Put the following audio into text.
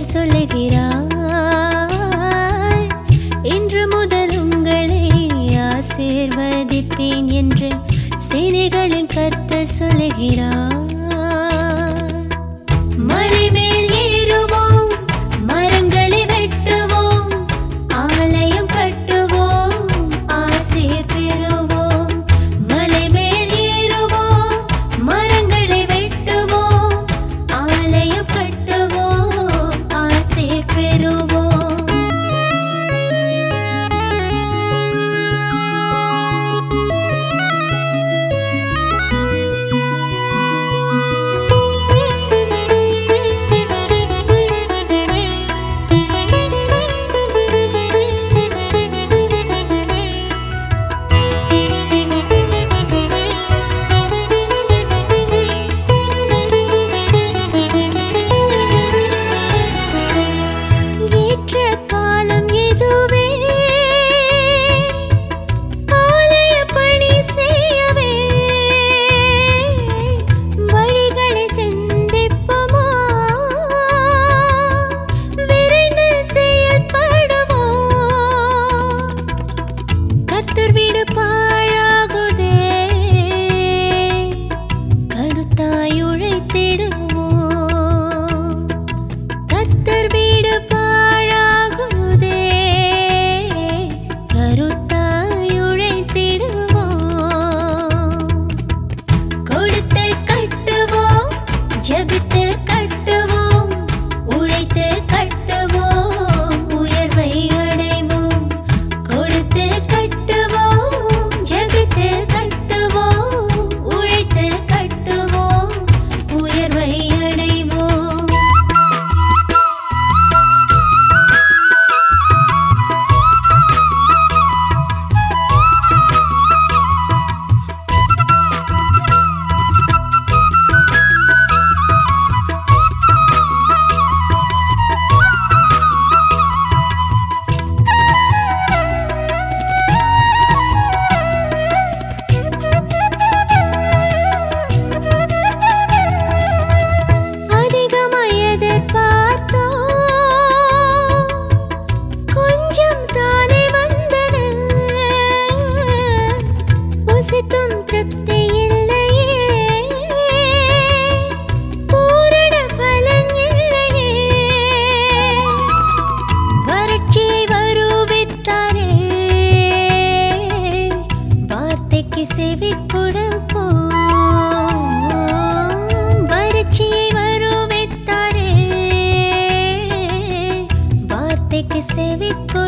கர்த்தர் சொல்லுகிறார் இன்று முதல் உங்களை ஆசீர்வதிப்பேன் என்று சேனைகளின் கர்த்தர் சொல்லுகிறார் மலைமேல் ஏறுவோம் மரங்களை வெட்டுவோம் ஆலயம் கட்டுவோம் ஆசீர் பெறுவோம் மலைமேல் ஏறுவோம் மரங்களை வெட்டுவோம் ஆலயம் கட்டுவோம் ஆசீர் பெறுவோம் ஏற்ற காலம் எதுவே ஆலய பணி செய்யவே வழிகளை சிந்திப்போமா விரைந்து செயல்படுவோம் கர்த்தர் வீடு பாழாகுதே கருத்தாய் உழைத்திடுவோம் கர்த்தர் வீடு பாழாகுதே கருத்தாய் உழைத்திடுவோம் கொடுத்து கட்டுவோம் ஜெபித்து கட்டுவோம் உழைத்து கட்டுவோம் உயர்வை அடைவோம் கொடுத்து கட்டுவோம் ஜெபித்து கட்டுவோம் உழைத்து கட்டுவோம் உயர்வை அடைவோம் அதிகமாய் எதிர்பார்த்தோம் கொஞ்சம் தானே வந்தது புசித்தும் திருப்தி இல்லையே பூரண பலன் இல்லையே வறட்சியை வருவித்தாரே வார்த்தைக்கு செவி கொடுப்போம் வறட்சியை வருவித்தாரே வார்த்தைக்கு செவி